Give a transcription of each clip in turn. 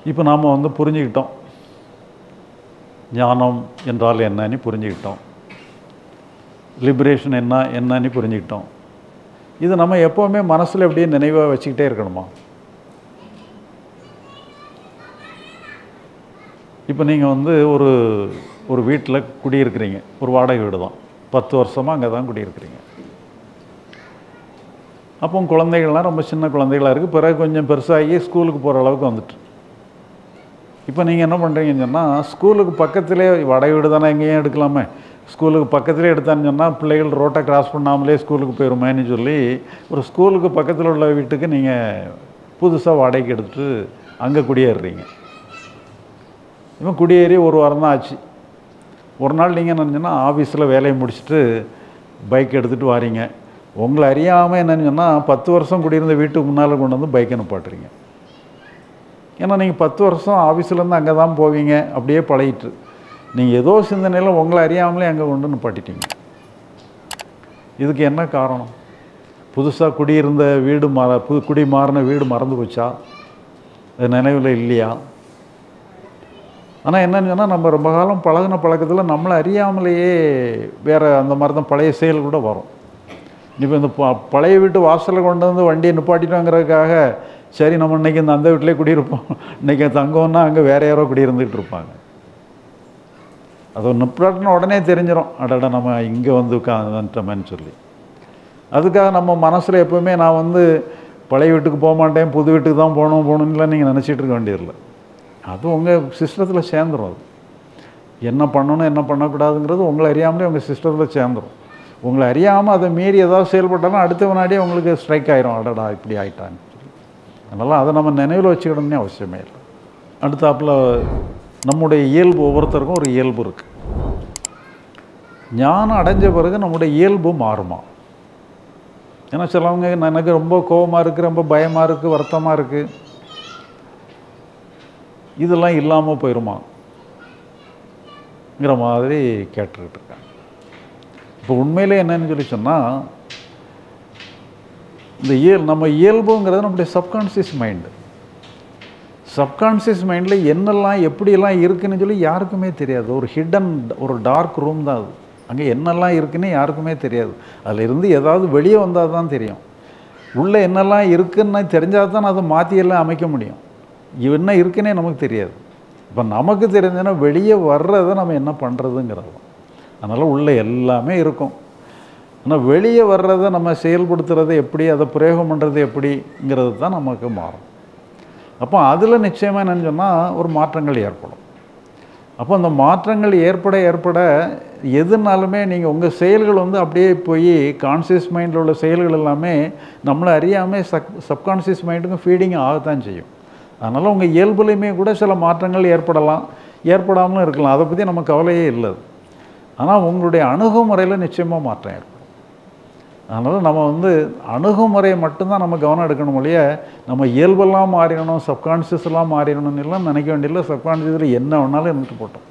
இப்போ நாம் வந்து புரிஞ்சுக்கிட்டோம் ஞானம் என்றால் என்னன்னு புரிஞ்சுக்கிட்டோம் லிபரேஷன் என்ன என்னன்னு புரிஞ்சுக்கிட்டோம் இது நம்ம எப்போவுமே மனசில் அப்படியே நினைவாக வச்சுக்கிட்டே இருக்கணுமா இப்போ நீங்கள் வந்து ஒரு ஒரு வீட்டில் குடியிருக்கிறீங்க ஒரு வாடகை வீடு தான் பத்து வருஷமாக அங்கே தான் குடியிருக்கிறீங்க அப்போ குழந்தைகள்லாம் ரொம்ப சின்ன குழந்தைகளாக இருக்குது பிறகு கொஞ்சம் பெருசாகி ஸ்கூலுக்கு போகிற அளவுக்கு வந்துட்டு இப்போ நீங்கள் என்ன பண்ணுறீங்கன்னு சொன்னால் ஸ்கூலுக்கு பக்கத்திலே வாடகை வீடு தானே எங்கேயும் எடுக்கலாமே ஸ்கூலுக்கு பக்கத்திலே எடுத்தான்னு சொன்னால் பிள்ளைகள் ரோட்டை கிராஸ் பண்ணாமலே ஸ்கூலுக்கு போயிருமேன்னு சொல்லி ஒரு ஸ்கூலுக்கு பக்கத்தில் உள்ள வீட்டுக்கு நீங்கள் புதுசாக வாடகைக்கு எடுத்துட்டு அங்கே குடியேறுறீங்க இவன் குடியேறி ஒரு வாரம் தான் ஆச்சு ஒரு நாள் நீங்கள் நினச்சின்னா ஆஃபீஸில் வேலையை முடிச்சுட்டு பைக் எடுத்துகிட்டு வாரீங்க உங்களை அறியாமல் என்னன்னு சொன்னால் பத்து வருஷம் குடியிருந்த வீட்டுக்கு முன்னால் கொண்டு வந்து பைக்கை நிப்பாட்டுறீங்க ஏன்னா நீங்கள் பத்து வருஷம் ஆஃபீஸ்லேருந்து அங்கே தான் போவீங்க அப்படியே பழகிட்டு நீங்கள் ஏதோ சிந்தனையில் உங்களை அறியாமலே அங்கே கொண்டு நிப்பாட்டிட்டீங்க இதுக்கு என்ன காரணம் புதுசாக குடியிருந்த வீடு மற புது குடி மாறின வீடு மறந்து போச்சா அது நினைவில் இல்லையா ஆனால் என்னன்னு சொன்னால் நம்ம ரொம்ப காலம் பழகின பழக்கத்தில் நம்மளை அறியாமலேயே வேறு அந்த மாதிரி தான் பழைய செயல் கூட வரும் இப்போ இந்த ப பழைய வீட்டு வாசலில் கொண்டு வந்து வண்டியை நிப்பாட்டிட்டோங்கிறதுக்காக சரி நம்ம இன்றைக்கி இந்த அந்த வீட்டிலே குடியிருப்போம் இன்றைக்கி தங்கம்னா அங்கே வேற யாரோ குடியிருந்துகிட்டு இருப்பாங்க அது நிப்பாட்டின உடனே தெரிஞ்சிடும் அடடா நம்ம இங்கே வந்து உட்காந்துட்டோமேன்னு சொல்லி அதுக்காக நம்ம மனசில் எப்போவுமே நான் வந்து பழைய வீட்டுக்கு போக மாட்டேன் புது வீட்டுக்கு தான் போகணும் போகணும்லாம் நீங்கள் நினச்சிட்டு இருக்க வேண்டியதில்லை அது உங்கள் சிஸ்டத்தில் சேர்ந்துடும் அது என்ன பண்ணணும் என்ன பண்ணக்கூடாதுங்கிறது உங்களை அறியாமலே உங்கள் சிஸ்டத்தில் சேர்ந்துடும் உங்களை அறியாமல் அதை மீறி ஏதாவது செயல்பட்டாலும் அடுத்த வினாடியே உங்களுக்கு ஸ்ட்ரைக் ஆயிரும் அடடா இப்படி ஆயிட்டான்னு சொல்லி அதனால் அதை நம்ம நினைவில் வச்சுக்கணும்னே அவசியமே இல்லை அடுத்தாப்புல நம்முடைய இயல்பு ஒவ்வொருத்தருக்கும் ஒரு இயல்பு இருக்குது ஞானம் அடைஞ்ச பிறகு நம்முடைய இயல்பு மாறுமா ஏன்னா சிலவங்க எனக்கு ரொம்ப கோபமாக இருக்குது ரொம்ப பயமாக இருக்குது வருத்தமாக இருக்குது இதெல்லாம் இல்லாமல் போயிருமாங்கிற மாதிரி கேட்டுக்கிட்டு இருக்காங்க இப்போ உண்மையிலே என்னன்னு சொல்லி சொன்னால் இந்த இயல் நம்ம இயல்புங்கிறது நம்முடைய சப்கான்சியஸ் மைண்டு சப்கான்சியஸ் மைண்டில் என்னெல்லாம் எப்படியெல்லாம் இருக்குன்னு சொல்லி யாருக்குமே தெரியாது ஒரு ஹிடன் ஒரு டார்க் ரூம் தான் அது அங்கே என்னெல்லாம் இருக்குன்னு யாருக்குமே தெரியாது அதில் இருந்து ஏதாவது வெளியே வந்தால் தான் தெரியும் உள்ளே என்னெல்லாம் இருக்குன்னு தெரிஞ்சால் தான் அதை மாற்றியெல்லாம் அமைக்க முடியும் என்ன இருக்குன்னே நமக்கு தெரியாது இப்போ நமக்கு தெரிஞ்சதுன்னா வெளியே வர்றதை நம்ம என்ன பண்ணுறதுங்கிறது அதனால் உள்ளே எல்லாமே இருக்கும் ஆனால் வெளியே வர்றதை நம்ம செயல்படுத்துறது எப்படி அதை பிரயோகம் பண்ணுறது எப்படிங்கிறது தான் நமக்கு மாறும் அப்போ அதில் நிச்சயமாக என்னன்னு சொன்னால் ஒரு மாற்றங்கள் ஏற்படும் அப்போ அந்த மாற்றங்கள் ஏற்பட ஏற்பட எதுனாலுமே நீங்கள் உங்கள் செயல்கள் வந்து அப்படியே போய் கான்சியஸ் மைண்டில் உள்ள செயல்கள் எல்லாமே நம்மளை அறியாமல் சப் சப்கான்சியஸ் மைண்டுக்கும் ஃபீடிங் ஆகத்தான் செய்யும் அதனால் உங்கள் இயல்புலையுமே கூட சில மாற்றங்கள் ஏற்படலாம் ஏற்படாமலும் இருக்கலாம் அதை பற்றி நம்ம கவலையே இல்லை ஆனால் உங்களுடைய அணுகுமுறையில் நிச்சயமாக மாற்றம் ஏற்படும் அதனால் நம்ம வந்து அணுகுமுறையை மட்டும்தான் நம்ம கவனம் எடுக்கணும் ஒழிய நம்ம இயல்பெல்லாம் மாறிடணும் சப்கான்ஷியஸ் எல்லாம் மாறிடணும்னு எல்லாம் நினைக்க வேண்டியதில்லை சப்கான்ஷியஸில் என்ன வேணாலும் இருந்துட்டு போட்டோம்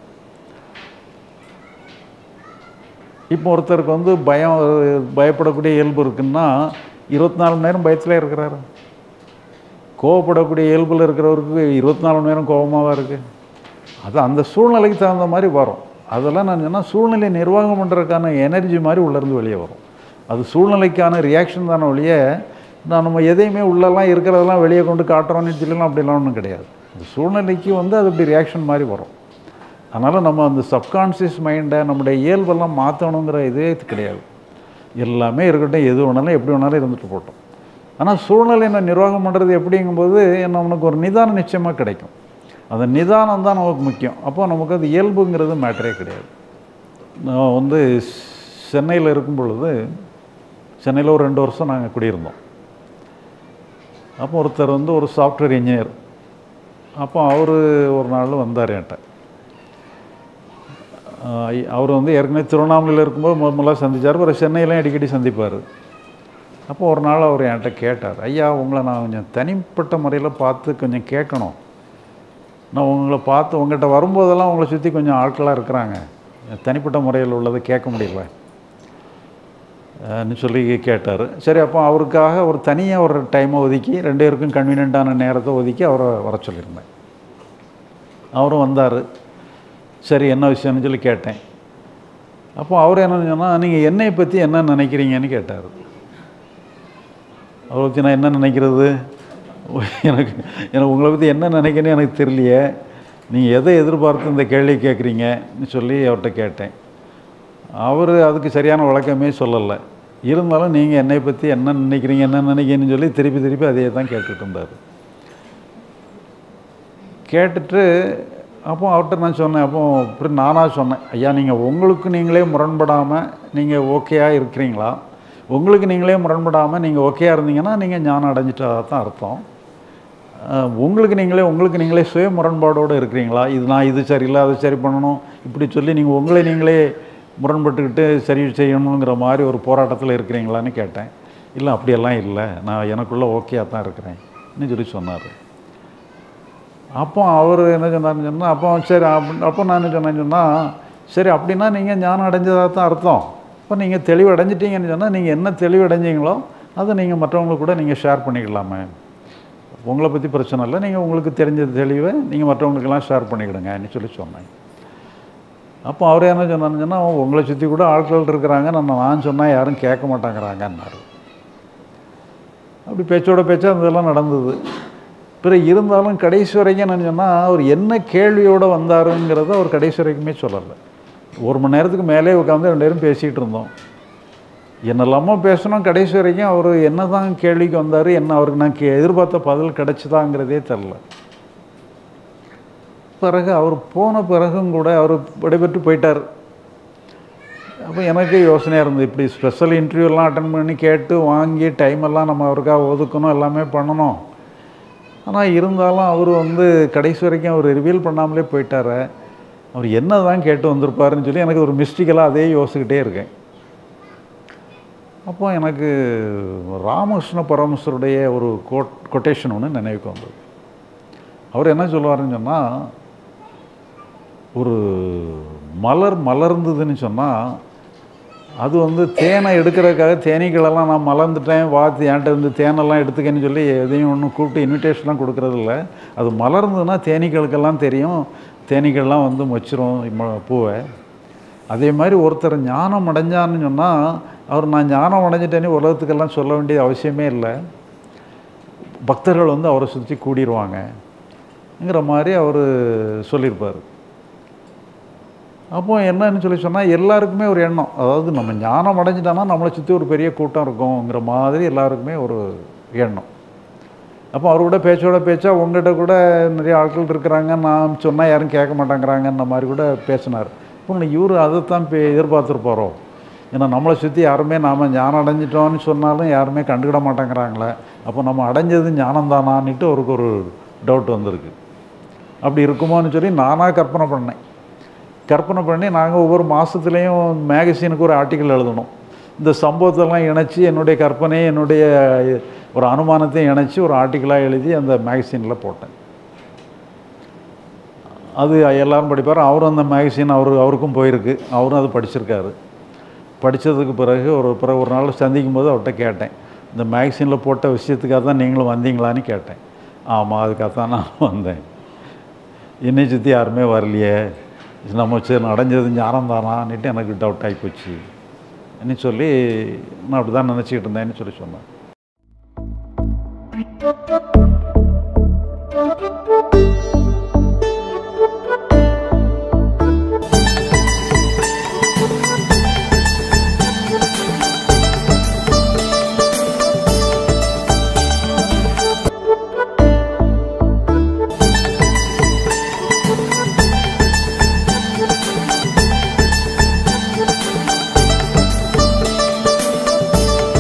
இப்போ ஒருத்தருக்கு வந்து பயம் பயப்படக்கூடிய இயல்பு இருக்குன்னா இருபத்தி நாலு மணி நேரம் பயத்திலே இருக்கிறாரு கோவப்படக்கூடிய இயல்பில் இருக்கிறவருக்கு இருபத்தி நாலு மணி நேரம் கோபமாக இருக்குது அது அந்த சூழ்நிலைக்கு தகுந்த மாதிரி வரும் அதெல்லாம் நான் சொன்னால் சூழ்நிலை நிர்வாகம் பண்ணுறதுக்கான எனர்ஜி மாதிரி உள்ளேருந்து வெளியே வரும் அது சூழ்நிலைக்கான ரியாக்ஷன் தானே ஒழிய நான் நம்ம எதையுமே உள்ளெல்லாம் இருக்கிறதெல்லாம் வெளியே கொண்டு காட்டுறோம்னு சொல்லலாம் அப்படிலாம் ஒன்றும் கிடையாது இந்த சூழ்நிலைக்கு வந்து அது அப்படி ரியாக்ஷன் மாதிரி வரும் அதனால் நம்ம அந்த சப்கான்ஷியஸ் மைண்டை நம்முடைய இயல்பெல்லாம் மாற்றணுங்கிற இதே கிடையாது எல்லாமே இருக்கட்டும் எது வேணாலும் எப்படி வேணாலும் இருந்துட்டு போட்டோம் ஆனால் சூழ்நிலை என்ன நிர்வாகம் பண்ணுறது எப்படிங்கும்போது நம்மளுக்கு ஒரு நிதானம் நிச்சயமாக கிடைக்கும் அந்த நிதானம் தான் நமக்கு முக்கியம் அப்போ நமக்கு அது இயல்புங்கிறது மேட்டரே கிடையாது நான் வந்து சென்னையில் இருக்கும் பொழுது சென்னையில் ஒரு ரெண்டு வருஷம் நாங்கள் குடியிருந்தோம் அப்போ ஒருத்தர் வந்து ஒரு சாஃப்ட்வேர் இன்ஜினியர் அப்போ அவர் ஒரு நாள் வந்தார் என்கிட்ட அவர் வந்து ஏற்கனவே திருவண்ணாமலையில் இருக்கும்போது முத முதல்ல சந்தித்தார் அப்புறம் சென்னையிலையும் அடிக்கடி சந்திப்பார் அப்போ ஒரு நாள் அவர் என்கிட்ட கேட்டார் ஐயா உங்களை நான் கொஞ்சம் தனிப்பட்ட முறையில் பார்த்து கொஞ்சம் கேட்கணும் நான் உங்களை பார்த்து உங்கள்கிட்ட வரும்போதெல்லாம் உங்களை சுற்றி கொஞ்சம் ஆட்களாக இருக்கிறாங்க தனிப்பட்ட முறையில் உள்ளதை கேட்க முடியல ன்னு சொல்லி கேட்டார் சரி அப்போ அவருக்காக ஒரு தனியாக ஒரு டைமை ஒதுக்கி ரெண்டு பேருக்கும் கன்வீனியண்ட்டான நேரத்தை ஒதுக்கி அவரை வர சொல்லியிருந்தேன் அவரும் வந்தார் சரி என்ன விஷயம்னு சொல்லி கேட்டேன் அப்போ அவர் என்ன சொன்னால் நீங்கள் என்னை பற்றி என்ன நினைக்கிறீங்கன்னு கேட்டார் அவரை பற்றி நான் என்ன நினைக்கிறது எனக்கு எனக்கு உங்களை பற்றி என்ன நினைக்கிறேன்னு எனக்கு தெரியலையே நீங்கள் எதை எதிர்பார்த்து இந்த கேள்வி கேட்குறீங்கன்னு சொல்லி அவர்கிட்ட கேட்டேன் அவர் அதுக்கு சரியான விளக்கமே சொல்லலை இருந்தாலும் நீங்கள் என்னை பற்றி என்ன நினைக்கிறீங்க என்ன நினைக்கிறீங்கன்னு சொல்லி திருப்பி திருப்பி அதே தான் கேட்டுட்டு இருந்தார் கேட்டுட்டு அப்போ அவர்கிட்ட நான் சொன்னேன் அப்போ இப்படி நானாக சொன்னேன் ஐயா நீங்கள் உங்களுக்கு நீங்களே முரண்படாமல் நீங்கள் ஓகேயாக இருக்கிறீங்களா உங்களுக்கு நீங்களே முரண்படாமல் நீங்கள் ஓகேயாக இருந்தீங்கன்னா நீங்கள் ஞானம் அடைஞ்சிட்டா தான் அர்த்தம் அஹ், உங்களுக்கு நீங்களே உங்களுக்கு நீங்களே சுய முரண்பாடோடு இருக்கிறீங்களா இது நான் இது சரியில்லை அது சரி பண்ணணும் இப்படி சொல்லி நீங்கள் உங்களை நீங்களே முரண்பட்டுக்கிட்டு சரி செய்யணுங்கிற மாதிரி ஒரு போராட்டத்தில் இருக்கிறீங்களான்னு கேட்டேன் இல்லை அப்படியெல்லாம் இல்லை நான் எனக்குள்ளே ஓகேயாக தான் இருக்கிறேன்னு சொல்லி சொன்னார் அப்போ அவர் என்ன சொன்னார்னு சொன்னால் அப்போ சரி அப்ப- அப்போ நான் என்ன சொன்னேன்னு சொன்னால் சரி அப்படின்னா நீங்கள் ஞானம் அடைஞ்சதாக தான் அர்த்தம் இப்போ நீங்கள் தெளிவு அடைஞ்சிட்டீங்கன்னு சொன்னால் நீங்கள் என்ன தெளிவு அடைஞ்சீங்களோ அதை நீங்கள் மற்றவங்களுக்கு கூட நீங்கள் ஷேர் பண்ணிக்கலாமே உங்களை பற்றி பிரச்சனை இல்லை நீங்கள் உங்களுக்கு தெரிஞ்ச தெளிவை நீங்கள் மற்றவங்களுக்கெல்லாம் ஷேர் பண்ணிக்கிடுங்கன்னு சொல்லி சொன்னேன் அப்போ அவர் என்ன சொன்னார்னு சொன்னால் உங்களை சுற்றி கூட ஆட்கள் இருக்கிறாங்க நான் நான் சொன்னால் யாரும் கேட்க மாட்டாங்கிறாங்கன்னாரு அப்படி பேச்சோட பேச்சா இதெல்லாம் நடந்தது பிறகு இருந்தாலும் கடைசி வரைக்கும் என்னன்னு சொன்னால் அவர் என்ன கேள்வியோடு வந்தாருங்கிறத அவர் கடைசி வரைக்குமே சொல்லலை ஒரு மணி நேரத்துக்கு மேலே உட்காந்து ரெண்டு பேரும் பேசிகிட்டு இருந்தோம் என்னெல்லாமோ பேசணும் கடைசி வரைக்கும் அவர் என்ன தான் கேள்விக்கு வந்தார் என்ன அவருக்கு நான் கே- எதிர்பார்த்த பதில் கிடைச்சுதாங்கிறதே தெரில பிறகு அவர் போன பிறகும் கூட அவர் விடைபெற்று போயிட்டார் அப்போ எனக்கு யோசனையாக இருந்தது இப்படி ஸ்பெஷல் இன்டர்வியூலாம் அட்டன் பண்ணி கேட்டு வாங்கி டைம் எல்லாம் நம்ம அவருக்காக ஒதுக்கணும் எல்லாமே பண்ணணும் ஆனால் இருந்தாலும் அவர் வந்து கடைசி வரைக்கும் அவர் ரிவீல் பண்ணாமலே போயிட்டாரு அவர் என்ன தான் கேட்டு வந்திருப்பாருன்னு சொல்லி எனக்கு ஒரு மிஸ்டிக்கலாக அதே யோசிக்கிட்டே இருக்கேன் அப்போ எனக்கு ராமகிருஷ்ண பரமசருடைய ஒரு கோட் கொட்டேஷன் ஒன்று நினைவுக்கு வந்தது அவர் என்ன சொல்லுவாருன்னு சொன்னால் ஒரு மலர் மலர்ந்ததுன்னு சொன்னால் அது வந்து தேனை எடுக்கிறதுக்காக தேனீக்களெல்லாம் நான் மலர்ந்துட்டேன் வா என்கிட்ட வந்து தேனெல்லாம் எடுத்துக்கன்னு சொல்லி எதையும் ஒன்றும் கூப்பிட்டு இன்விடேஷன்லாம் கொடுக்கறது இல்ல அது மலர்ந்ததுன்னா தேனீக்களுக்கெல்லாம் தெரியும் தேனீக்கள்லாம் வந்து மொச்சிரும் ம- பூவை அதே மாதிரி ஒருத்தர் ஞானம் அடைஞ்சான்னு சொன்னால் அவர் நான் ஞானம் அடைஞ்சிட்டேன்னு உலகத்துக்கெல்லாம் சொல்ல வேண்டிய அவசியமே இல்லை பக்தர்கள் வந்து அவரை சுற்றி கூடிருவாங்கங்கிற மாதிரி அவர் சொல்லியிருப்பார் அப்போ என்னன்னு சொல்லி சொன்னால் எல்லாருக்குமே ஒரு எண்ணம் அதாவது நம்ம ஞானம் அடைஞ்சிட்டோன்னா நம்மளை சுற்றி ஒரு பெரிய கூட்டம் இருக்குங்கிற மாதிரி எல்லாருக்குமே ஒரு எண்ணம் அப்போ அவரோட பேச்சோட பேச்சா உங்ககிட்ட கூட நிறைய ஆட்கள் இருக்கிறாங்க நான் சொன்னால் யாரும் கேட்க மாட்டேங்கிறாங்கன்ற மாதிரி கூட பேசினார் இப்போ இவர் அதைத்தான் பே எதிர்பார்த்துருப்பாரோ ஏன்னா நம்மளை சுற்றி யாருமே நாம் ஞானம் அடைஞ்சிட்டோம்னு சொன்னாலும் யாருமே கண்டுக்கிட மாட்டேங்கிறாங்களே அப்போ நம்ம அடைஞ்சது ஞானம் தானான்னுட்டு அவருக்கு ஒரு டவுட் வந்திருக்கு அப்படி இருக்குமோன்னு சொல்லி நானாக கற்பனை பண்ணேன் கற்பனை பண்ணி நாங்கள் ஒவ்வொரு மாதத்துலேயும் மேகசினுக்கு ஒரு ஆர்டிக்கல் எழுதணும் இந்த சம்பவத்தெல்லாம் இணைச்சி என்னுடைய கற்பனை என்னுடைய ஒரு அனுமானத்தையும் இணைச்சி ஒரு ஆர்டிக்கலாக எழுதி அந்த மேகசினில் போட்டேன் அது எல்லாரும் படிப்பார் அவரும் அந்த மேகசின் அவர் அவருக்கும் போயிருக்கு அவரும் அது படிச்சிருக்காரு படித்ததுக்கு பிறகு ஒரு பிறகு ஒரு நாள் சந்திக்கும் போது அவர்கிட்ட கேட்டேன் இந்த மேகசினில் போட்ட விஷயத்துக்காக தான் நீங்களும் வந்தீங்களான்னு கேட்டேன் ஆமாம் அதுக்காக தான் நான் வந்தேன் என்னை சுற்றி யாருமே வரலையே நம்ம சரி அடைஞ்சது ஞானம் தானான்னுட்டு எனக்கு டவுட் ஆகி போச்சு ன்னு சொல்லி நான் அப்படி தான் நினச்சிக்கிட்டு இருந்தேன்னு சொல்லி சொன்னேன் Thank you.